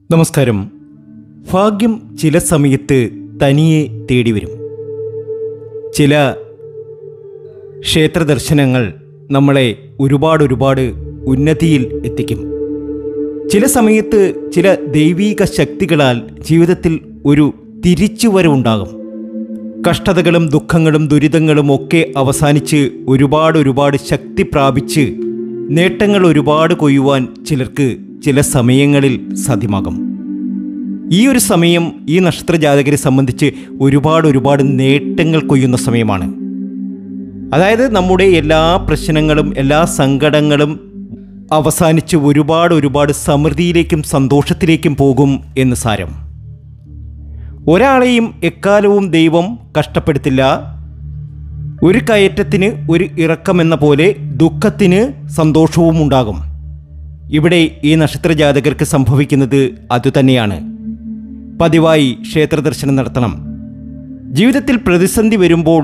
നമസ്കാരം ഭാഗ്യം ചില സമയത്ത് തനിയെ തേടി വരും ചില ക്ഷേത്ര ദർശനങ്ങൾ നമ്മളെ ഒരുപാട് ഒരുപാട് ഉന്നതിയിൽ എത്തിക്കും ചില സമയത്ത് ചില ദൈവീക ശക്തികളാൽ ജീവിതത്തിൽ ഒരു തിരിച്ചുവരവുണ്ടാകും കഷ്ടതകളും ദുഃഖങ്ങളും ദുരിതങ്ങളും ഒക്കെ അവസാനിച്ച് ഒരുപാട് ഒരുപാട് ശക്തി പ്രാപിച്ച് നേട്ടങ്ങൾ ഒരുപാട് കൊയ്യുവാൻ ചിലർക്ക് ചില സമയങ്ങളിൽ സാധ്യമാകും ഈ ഒരു സമയം ഈ നക്ഷത്ര ജാതകരെ സംബന്ധിച്ച് ഒരുപാട് ഒരുപാട് നേട്ടങ്ങൾ കൊയ്യുന്ന സമയമാണ് അതായത് നമ്മുടെ എല്ലാ പ്രശ്നങ്ങളും എല്ലാ സങ്കടങ്ങളും അവസാനിച്ച് ഒരുപാട് ഒരുപാട് സമൃദ്ധിയിലേക്കും സന്തോഷത്തിലേക്കും പോകും എന്ന് സാരം ഒരാളെയും എക്കാലവും ദൈവം കഷ്ടപ്പെടുത്തില്ല ഒരു കയറ്റത്തിന് ഒരു ഇറക്കമെന്ന പോലെ ദുഃഖത്തിന് സന്തോഷവും ഉണ്ടാകും ഇവിടെ ഈ നക്ഷത്ര ജാതകർക്ക് സംഭവിക്കുന്നത് അതുതന്നെയാണ് പതിവായി ക്ഷേത്ര ദർശനം നടത്തണം ജീവിതത്തിൽ പ്രതിസന്ധി വരുമ്പോൾ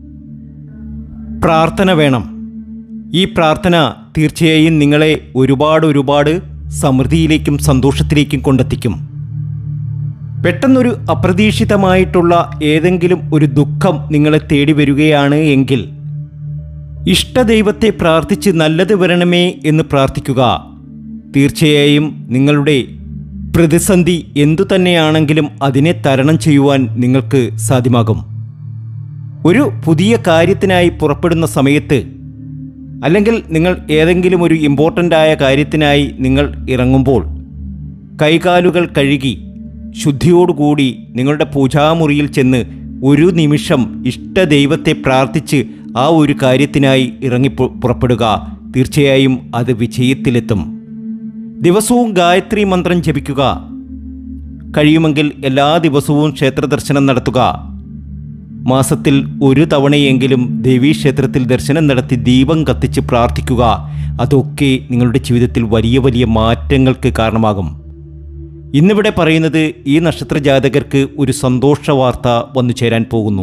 പ്രാർത്ഥന വേണം ഈ പ്രാർത്ഥന തീർച്ചയായും നിങ്ങളെ ഒരുപാട് ഒരുപാട് സമൃദ്ധിയിലേക്കും സന്തോഷത്തിലേക്കും കൊണ്ടെത്തിക്കും പെട്ടെന്നൊരു അപ്രതീക്ഷിതമായിട്ടുള്ള ഏതെങ്കിലും ഒരു ദുഃഖം നിങ്ങളെ തേടി വരികയാണ് എങ്കിൽ ഇഷ്ടദൈവത്തെ പ്രാർത്ഥിച്ച് നല്ലത് വരണമേ എന്ന് പ്രാർത്ഥിക്കുക തീർച്ചയായും നിങ്ങളുടെ പ്രതിസന്ധി എന്തു തന്നെയാണെങ്കിലും അതിനെ തരണം ചെയ്യുവാൻ നിങ്ങൾക്ക് സാധ്യമാകും ഒരു പുതിയ കാര്യത്തിനായി പുറപ്പെടുന്ന സമയത്ത് അല്ലെങ്കിൽ നിങ്ങൾ ഏതെങ്കിലും ഒരു ഇമ്പോർട്ടൻ്റ് ആയ കാര്യത്തിനായി നിങ്ങൾ ഇറങ്ങുമ്പോൾ കൈകാലുകൾ കഴുകി ശുദ്ധിയോടുകൂടി നിങ്ങളുടെ പൂജാമുറിയിൽ ചെന്ന് ഒരു നിമിഷം ഇഷ്ടദൈവത്തെ പ്രാർത്ഥിച്ച് ആ ഒരു കാര്യത്തിനായി ഇറങ്ങി പു- പുറപ്പെടുക തീർച്ചയായും അത് വിജയത്തിലെത്തും ദിവസവും ഗായത്രി മന്ത്രം ജപിക്കുക കഴിയുമെങ്കിൽ എല്ലാ ദിവസവും ക്ഷേത്ര ദർശനം നടത്തുക മാസത്തിൽ ഒരു തവണയെങ്കിലും ദേവീക്ഷേത്രത്തിൽ ദർശനം നടത്തി ദീപം കത്തിച്ച് പ്രാർത്ഥിക്കുക അതൊക്കെ നിങ്ങളുടെ ജീവിതത്തിൽ വലിയ വലിയ മാറ്റങ്ങൾക്ക് കാരണമാകും ഇന്നിവിടെ പറയുന്നത് ഈ നക്ഷത്ര ജാതകർക്ക് ഒരു സന്തോഷ വാർത്ത വന്നു ചേരാൻ പോകുന്നു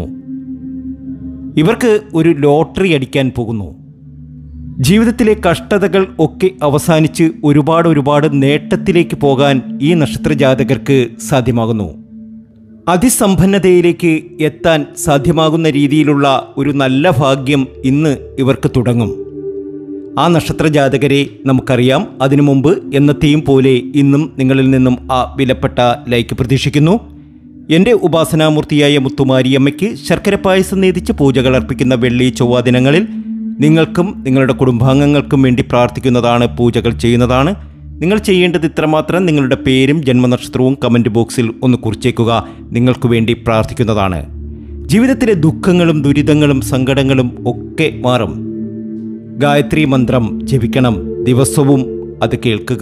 ഇവർക്ക് ഒരു ലോട്ടറി അടിക്കാൻ പോകുന്നു ജീവിതത്തിലെ കഷ്ടതകൾ ഒക്കെ അവസാനിച്ച് ഒരുപാട് ഒരുപാട് നേട്ടത്തിലേക്ക് പോകാൻ ഈ നക്ഷത്ര ജാതകർക്ക് സാധ്യമാകുന്നു അതിസമ്പന്നതയിലേക്ക് എത്താൻ സാധ്യമാകുന്ന രീതിയിലുള്ള ഒരു നല്ല ഭാഗ്യം ഇന്ന് ഇവർക്ക് തുടങ്ങും ആ നക്ഷത്ര ജാതകരെ നമുക്കറിയാം അതിനു മുമ്പ് എന്നത്തെയും പോലെ ഇന്നും നിങ്ങളിൽ നിന്നും ആ വിലപ്പെട്ട ലൈക്ക് പ്രതീക്ഷിക്കുന്നു എൻ്റെ ഉപാസനാമൂർത്തിയായ മുത്തുമാരിയമ്മയ്ക്ക് ശർക്കര പായസം നേതിച്ച് പൂജകൾ അർപ്പിക്കുന്ന വെള്ളി ചൊവ്വ ദിനങ്ങളിൽ നിങ്ങൾക്കും നിങ്ങളുടെ കുടുംബാംഗങ്ങൾക്കും വേണ്ടി പ്രാർത്ഥിക്കുന്നതാണ് പൂജകൾ ചെയ്യുന്നതാണ് നിങ്ങൾ ചെയ്യേണ്ടത് ഇത്രമാത്രം നിങ്ങളുടെ പേരും ജന്മനക്ഷത്രവും കമൻറ്റ് ബോക്സിൽ ഒന്ന് കുറിച്ചേക്കുക നിങ്ങൾക്ക് വേണ്ടി പ്രാർത്ഥിക്കുന്നതാണ് ജീവിതത്തിലെ ദുഃഖങ്ങളും ദുരിതങ്ങളും സങ്കടങ്ങളും ഒക്കെ മാറും ഗായത്രി മന്ത്രം ജപിക്കണം ദിവസവും അത് കേൾക്കുക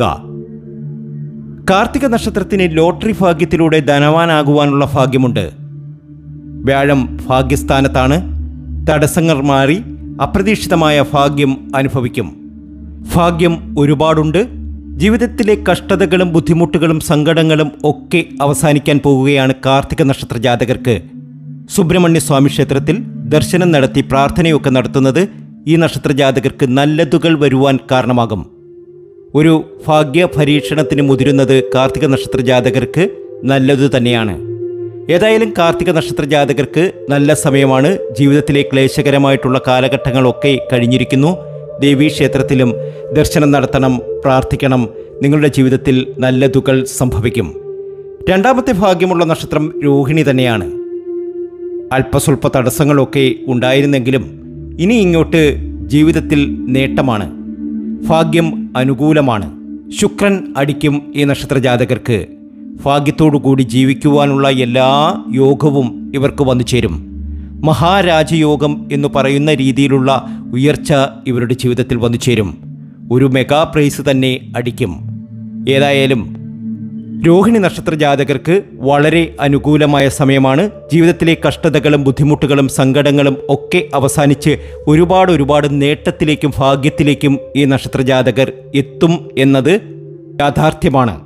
കാർത്തിക നക്ഷത്രത്തിന് ലോട്ടറി ഭാഗ്യത്തിലൂടെ ധനവാനാകുവാനുള്ള ഭാഗ്യമുണ്ട് വ്യാഴം ഭാഗ്യസ്ഥാനത്താണ് തടസ്സങ്ങൾ മാറി അപ്രതീക്ഷിതമായ ഭാഗ്യം അനുഭവിക്കും ഭാഗ്യം ഒരുപാടുണ്ട് ജീവിതത്തിലെ കഷ്ടതകളും ബുദ്ധിമുട്ടുകളും സങ്കടങ്ങളും ഒക്കെ അവസാനിക്കാൻ പോകുകയാണ് കാർത്തിക നക്ഷത്ര ജാതകർക്ക് സുബ്രഹ്മണ്യ സ്വാമി ക്ഷേത്രത്തിൽ ദർശനം നടത്തി പ്രാർത്ഥനയൊക്കെ നടത്തുന്നത് ഈ നക്ഷത്ര ജാതകർക്ക് നല്ലതുകൾ വരുവാൻ കാരണമാകും ഒരു ഭാഗ്യ പരീക്ഷണത്തിന് മുതിരുന്നത് കാർത്തിക നക്ഷത്ര ജാതകർക്ക് നല്ലതു തന്നെയാണ് ഏതായാലും കാർത്തിക നക്ഷത്ര ജാതകർക്ക് നല്ല സമയമാണ് ജീവിതത്തിലെ ക്ലേശകരമായിട്ടുള്ള കാലഘട്ടങ്ങളൊക്കെ കഴിഞ്ഞിരിക്കുന്നു ദേവീ ക്ഷേത്രത്തിലും ദർശനം നടത്തണം പ്രാർത്ഥിക്കണം നിങ്ങളുടെ ജീവിതത്തിൽ നല്ലതുകൾ സംഭവിക്കും രണ്ടാമത്തെ ഭാഗ്യമുള്ള നക്ഷത്രം രോഹിണി തന്നെയാണ് അല്പസ്വല്പ തടസ്സങ്ങളൊക്കെ ഉണ്ടായിരുന്നെങ്കിലും ഇനി ഇങ്ങോട്ട് ജീവിതത്തിൽ നേട്ടമാണ് ഭാഗ്യം അനുകൂലമാണ് ശുക്രൻ അടിക്കും ഈ നക്ഷത്ര ജാതകർക്ക് ഭാഗ്യത്തോടുകൂടി ജീവിക്കുവാനുള്ള എല്ലാ യോഗവും ഇവർക്ക് വന്നു ചേരും മഹാരാജയോഗം എന്ന് പറയുന്ന രീതിയിലുള്ള ഉയർച്ച ഇവരുടെ ജീവിതത്തിൽ വന്നു ചേരും ഒരു മെഗാ പ്രൈസ് തന്നെ അടിക്കും ഏതായാലും രോഹിണി നക്ഷത്ര ജാതകർക്ക് വളരെ അനുകൂലമായ സമയമാണ് ജീവിതത്തിലെ കഷ്ടതകളും ബുദ്ധിമുട്ടുകളും സങ്കടങ്ങളും ഒക്കെ അവസാനിച്ച് ഒരുപാട് ഒരുപാട് നേട്ടത്തിലേക്കും ഭാഗ്യത്തിലേക്കും ഈ നക്ഷത്ര ജാതകർ എത്തും എന്നത് യാഥാർത്ഥ്യമാണ്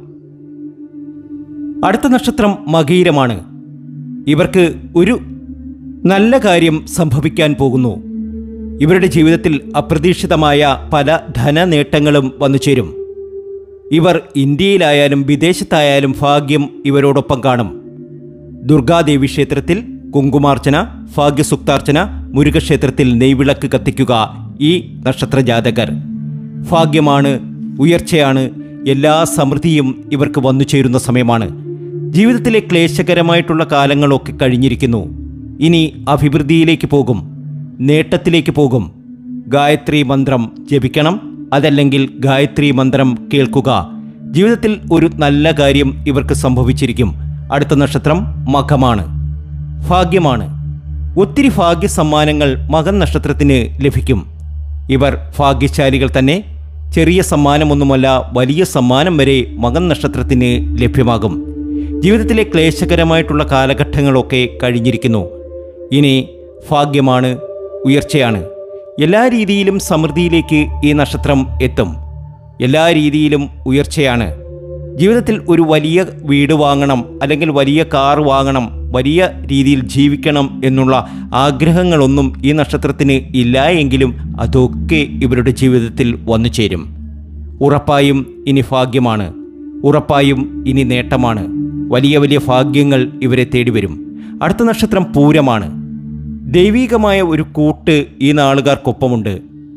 അടുത്ത നക്ഷത്രം മകീരമാണ് ഇവർക്ക് ഒരു നല്ല കാര്യം സംഭവിക്കാൻ പോകുന്നു ഇവരുടെ ജീവിതത്തിൽ അപ്രതീക്ഷിതമായ പല ധനനേട്ടങ്ങളും വന്നു ചേരും ഇവർ ഇന്ത്യയിലായാലും വിദേശത്തായാലും ഭാഗ്യം ഇവരോടൊപ്പം കാണും ദുർഗാദേവി ക്ഷേത്രത്തിൽ കുങ്കുമാർച്ചന ഭാഗ്യസുക്താർച്ചന മുരുകക്ഷേത്രത്തിൽ നെയ്വിളക്ക് കത്തിക്കുക ഈ നക്ഷത്ര ജാതകർ ഭാഗ്യമാണ് ഉയർച്ചയാണ് എല്ലാ സമൃദ്ധിയും ഇവർക്ക് വന്നു ചേരുന്ന സമയമാണ് ജീവിതത്തിലെ ക്ലേശകരമായിട്ടുള്ള കാലങ്ങളൊക്കെ കഴിഞ്ഞിരിക്കുന്നു ഇനി അഭിവൃദ്ധിയിലേക്ക് പോകും നേട്ടത്തിലേക്ക് പോകും ഗായത്രി മന്ത്രം ജപിക്കണം അതല്ലെങ്കിൽ ഗായത്രി മന്ത്രം കേൾക്കുക ജീവിതത്തിൽ ഒരു നല്ല കാര്യം ഇവർക്ക് സംഭവിച്ചിരിക്കും അടുത്ത നക്ഷത്രം മഖമാണ് ഭാഗ്യമാണ് ഒത്തിരി ഭാഗ്യ സമ്മാനങ്ങൾ മകൻ നക്ഷത്രത്തിന് ലഭിക്കും ഇവർ ഭാഗ്യശാലികൾ തന്നെ ചെറിയ സമ്മാനമൊന്നുമല്ല വലിയ സമ്മാനം വരെ മകൻ നക്ഷത്രത്തിന് ലഭ്യമാകും ജീവിതത്തിലെ ക്ലേശകരമായിട്ടുള്ള കാലഘട്ടങ്ങളൊക്കെ കഴിഞ്ഞിരിക്കുന്നു ഇനി ഭാഗ്യമാണ് ഉയർച്ചയാണ് എല്ലാ രീതിയിലും സമൃദ്ധിയിലേക്ക് ഈ നക്ഷത്രം എത്തും എല്ലാ രീതിയിലും ഉയർച്ചയാണ് ജീവിതത്തിൽ ഒരു വലിയ വീട് വാങ്ങണം അല്ലെങ്കിൽ വലിയ കാർ വാങ്ങണം വലിയ രീതിയിൽ ജീവിക്കണം എന്നുള്ള ആഗ്രഹങ്ങളൊന്നും ഈ നക്ഷത്രത്തിന് ഇല്ല എങ്കിലും അതൊക്കെ ഇവരുടെ ജീവിതത്തിൽ വന്നു ചേരും ഉറപ്പായും ഇനി ഭാഗ്യമാണ് ഉറപ്പായും ഇനി നേട്ടമാണ് വലിയ വലിയ ഭാഗ്യങ്ങൾ ഇവരെ തേടി വരും അടുത്ത നക്ഷത്രം പൂരമാണ് ദൈവീകമായ ഒരു കൂട്ട് ഈ നാളുകാർക്കൊപ്പമുണ്ട്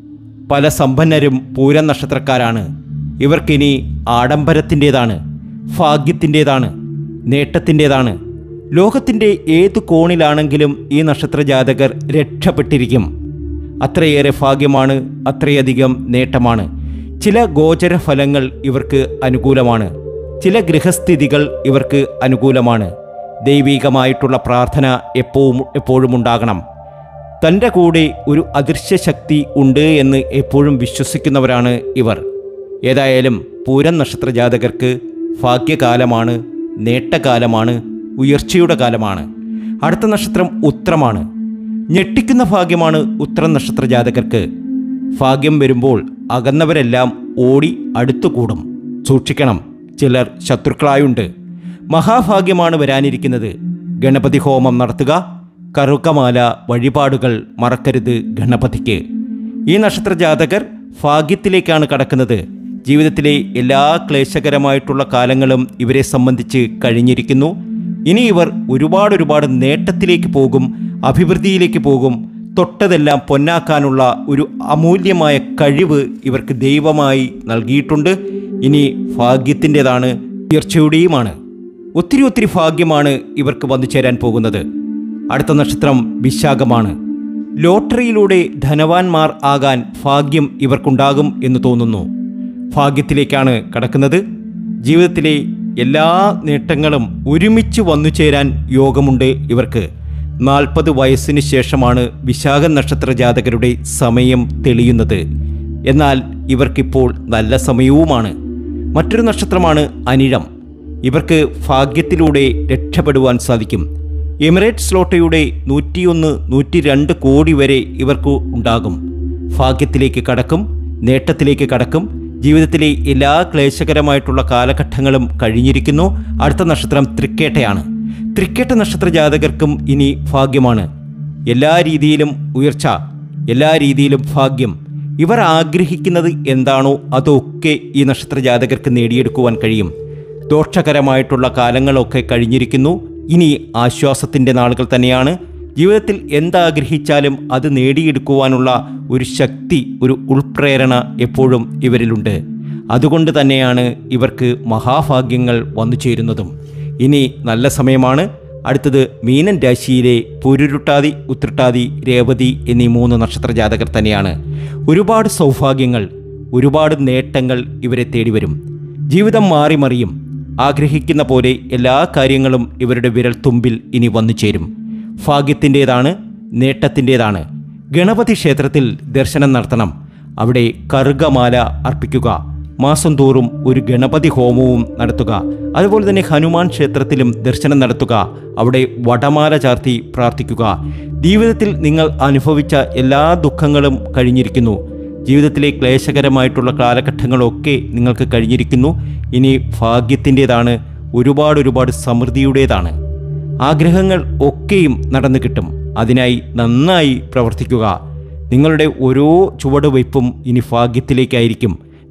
പല സമ്പന്നരും പൂരം നക്ഷത്രക്കാരാണ് ഇവർക്കിനി ആഡംബരത്തിൻ്റേതാണ് ഭാഗ്യത്തിൻ്റേതാണ് നേട്ടത്തിൻ്റേതാണ് ലോകത്തിൻ്റെ ഏതു കോണിലാണെങ്കിലും ഈ നക്ഷത്ര ജാതകർ രക്ഷപ്പെട്ടിരിക്കും അത്രയേറെ ഭാഗ്യമാണ് അത്രയധികം നേട്ടമാണ് ചില ഗോചര ഫലങ്ങൾ ഇവർക്ക് അനുകൂലമാണ് ചില ഗൃഹസ്ഥിതികൾ ഇവർക്ക് അനുകൂലമാണ് ദൈവികമായിട്ടുള്ള പ്രാർത്ഥന എപ്പോഴും എപ്പോഴും ഉണ്ടാകണം തൻ്റെ കൂടെ ഒരു അദൃശ്യ ശക്തി ഉണ്ട് എന്ന് എപ്പോഴും വിശ്വസിക്കുന്നവരാണ് ഇവർ ഏതായാലും പൂരം നക്ഷത്ര ജാതകർക്ക് ഭാഗ്യകാലമാണ് നേട്ടകാലമാണ് ഉയർച്ചയുടെ കാലമാണ് അടുത്ത നക്ഷത്രം ഉത്രമാണ് ഞെട്ടിക്കുന്ന ഭാഗ്യമാണ് ഉത്തരം നക്ഷത്ര ജാതകർക്ക് ഭാഗ്യം വരുമ്പോൾ അകന്നവരെല്ലാം ഓടി അടുത്തു കൂടും സൂക്ഷിക്കണം ചിലർ ശത്രുക്കളായുണ്ട് മഹാഭാഗ്യമാണ് വരാനിരിക്കുന്നത് ഗണപതി ഹോമം നടത്തുക കറുക്കമാല വഴിപാടുകൾ മറക്കരുത് ഗണപതിക്ക് ഈ നക്ഷത്ര ജാതകർ ഭാഗ്യത്തിലേക്കാണ് കടക്കുന്നത് ജീവിതത്തിലെ എല്ലാ ക്ലേശകരമായിട്ടുള്ള കാലങ്ങളും ഇവരെ സംബന്ധിച്ച് കഴിഞ്ഞിരിക്കുന്നു ഇനി ഇവർ ഒരുപാട് ഒരുപാട് നേട്ടത്തിലേക്ക് പോകും അഭിവൃദ്ധിയിലേക്ക് പോകും തൊട്ടതെല്ലാം പൊന്നാക്കാനുള്ള ഒരു അമൂല്യമായ കഴിവ് ഇവർക്ക് ദൈവമായി നൽകിയിട്ടുണ്ട് ഇനി ഭാഗ്യത്തിൻ്റെതാണ് ഉയർച്ചയുടെയുമാണ് ഒത്തിരി ഒത്തിരി ഭാഗ്യമാണ് ഇവർക്ക് വന്നു ചേരാൻ പോകുന്നത് അടുത്ത നക്ഷത്രം വിശാഖമാണ് ലോട്ടറിയിലൂടെ ധനവാന്മാർ ആകാൻ ഭാഗ്യം ഇവർക്കുണ്ടാകും എന്ന് തോന്നുന്നു ഭാഗ്യത്തിലേക്കാണ് കടക്കുന്നത് ജീവിതത്തിലെ എല്ലാ നേട്ടങ്ങളും ഒരുമിച്ച് വന്നു ചേരാൻ യോഗമുണ്ട് ഇവർക്ക് നാൽപ്പത് വയസ്സിന് ശേഷമാണ് വിശാഖ നക്ഷത്ര ജാതകരുടെ സമയം തെളിയുന്നത് എന്നാൽ ഇവർക്കിപ്പോൾ നല്ല സമയവുമാണ് മറ്റൊരു നക്ഷത്രമാണ് അനിഴം ഇവർക്ക് ഭാഗ്യത്തിലൂടെ രക്ഷപ്പെടുവാൻ സാധിക്കും എമിറേറ്റ്സ് ലോട്ടയുടെ നൂറ്റിയൊന്ന് നൂറ്റി രണ്ട് കോടി വരെ ഇവർക്ക് ഉണ്ടാകും ഭാഗ്യത്തിലേക്ക് കടക്കും നേട്ടത്തിലേക്ക് കടക്കും ജീവിതത്തിലെ എല്ലാ ക്ലേശകരമായിട്ടുള്ള കാലഘട്ടങ്ങളും കഴിഞ്ഞിരിക്കുന്നു അടുത്ത നക്ഷത്രം തൃക്കേട്ടയാണ് തൃക്കേട്ട നക്ഷത്ര ജാതകർക്കും ഇനി ഭാഗ്യമാണ് എല്ലാ രീതിയിലും ഉയർച്ച എല്ലാ രീതിയിലും ഭാഗ്യം ഇവർ ആഗ്രഹിക്കുന്നത് എന്താണോ അതൊക്കെ ഈ നക്ഷത്ര ജാതകർക്ക് നേടിയെടുക്കുവാൻ കഴിയും ദോഷകരമായിട്ടുള്ള കാലങ്ങളൊക്കെ കഴിഞ്ഞിരിക്കുന്നു ഇനി ആശ്വാസത്തിൻ്റെ നാളുകൾ തന്നെയാണ് ജീവിതത്തിൽ എന്താഗ്രഹിച്ചാലും അത് നേടിയെടുക്കുവാനുള്ള ഒരു ശക്തി ഒരു ഉൾപ്രേരണ എപ്പോഴും ഇവരിലുണ്ട് അതുകൊണ്ട് തന്നെയാണ് ഇവർക്ക് മഹാഭാഗ്യങ്ങൾ വന്നു ചേരുന്നതും ഇനി നല്ല സമയമാണ് അടുത്തത് മീനൻ രാശിയിലെ പുരുരുട്ടാതി ഉത്രട്ടാതി രേവതി എന്നീ മൂന്ന് നക്ഷത്ര ജാതകർ തന്നെയാണ് ഒരുപാട് സൗഭാഗ്യങ്ങൾ ഒരുപാട് നേട്ടങ്ങൾ ഇവരെ തേടി വരും ജീവിതം മാറി മറിയും ആഗ്രഹിക്കുന്ന പോലെ എല്ലാ കാര്യങ്ങളും ഇവരുടെ വിരൽ തുമ്പിൽ ഇനി വന്നു ചേരും ഭാഗ്യത്തിൻ്റേതാണ് നേട്ടത്തിൻ്റേതാണ് ഗണപതി ക്ഷേത്രത്തിൽ ദർശനം നടത്തണം അവിടെ കറുകമാല അർപ്പിക്കുക മാസം തോറും ഒരു ഗണപതി ഹോമവും നടത്തുക അതുപോലെ തന്നെ ഹനുമാൻ ക്ഷേത്രത്തിലും ദർശനം നടത്തുക അവിടെ വടമാല ചാർത്തി പ്രാർത്ഥിക്കുക ജീവിതത്തിൽ നിങ്ങൾ അനുഭവിച്ച എല്ലാ ദുഃഖങ്ങളും കഴിഞ്ഞിരിക്കുന്നു ജീവിതത്തിലെ ക്ലേശകരമായിട്ടുള്ള കാലഘട്ടങ്ങളൊക്കെ നിങ്ങൾക്ക് കഴിഞ്ഞിരിക്കുന്നു ഇനി ഭാഗ്യത്തിൻ്റേതാണ് ഒരുപാട് ഒരുപാട് സമൃദ്ധിയുടേതാണ് ആഗ്രഹങ്ങൾ ഒക്കെയും നടന്നു കിട്ടും അതിനായി നന്നായി പ്രവർത്തിക്കുക നിങ്ങളുടെ ഓരോ ചുവടുവയ്പും ഇനി ഭാഗ്യത്തിലേക്കായിരിക്കും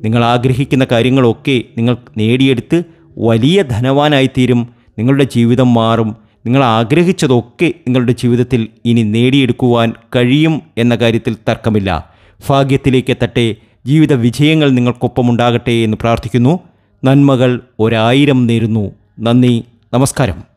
നിങ്ങൾ ആഗ്രഹിക്കുന്ന കാര്യങ്ങളൊക്കെ നിങ്ങൾ നേടിയെടുത്ത് വലിയ ധനവാനായിത്തീരും നിങ്ങളുടെ ജീവിതം മാറും നിങ്ങൾ ആഗ്രഹിച്ചതൊക്കെ നിങ്ങളുടെ ജീവിതത്തിൽ ഇനി നേടിയെടുക്കുവാൻ കഴിയും എന്ന കാര്യത്തിൽ തർക്കമില്ല ഭാഗ്യത്തിലേക്ക് എത്തട്ടെ ജീവിത വിജയങ്ങൾ നിങ്ങൾക്കൊപ്പമുണ്ടാകട്ടെ എന്ന് പ്രാർത്ഥിക്കുന്നു നന്മകൾ ഒരായിരം നേരുന്നു നന്ദി നമസ്കാരം